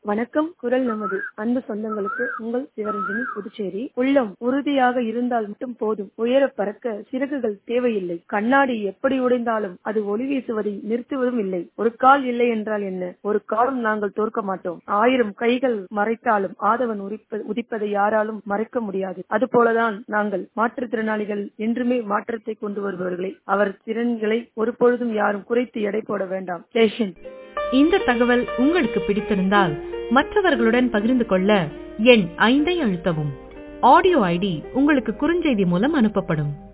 வணக்கம் குரல் நமது அன்பு சொந்தங்களுக்கு உங்கள் சிவரஞ்சனி புதுச்சேரி உள்ளம் உறுதியாக இருந்தால் மட்டும் போதும் உயர பறக்க சிறகுகள் தேவையில்லை கண்ணாடி எப்படி உடைந்தாலும் அது ஒளி வீசுவதை நிறுத்துவதும் இல்லை ஒரு கால் இல்லை என்றால் என்ன ஒரு காலம் நாங்கள் தோற்க மாட்டோம் ஆயிரம் கைகள் மறைத்தாலும் ஆதவன் உரிப்ப- உதிப்பதை யாராலும் மறைக்க முடியாது அதுபோலதான் நாங்கள் மாற்றுத்திறனாளிகள் என்றுமே மாற்றத்தை கொண்டு வருபவர்களே அவர் திறன்களை ஒருபொழுதும் யாரும் குறைத்து எடை போட வேண்டாம் ஜெய்ஹிந்த் இந்த தகவல் உங்களுக்கு பிடித்திருந்தால் மற்றவர்களுடன் பகிர்ந்து கொள்ள எண் ஐந்தை அழுத்தவும் ஆடியோ ஐடி உங்களுக்கு குறுஞ்செய்தி மூலம் அனுப்பப்படும்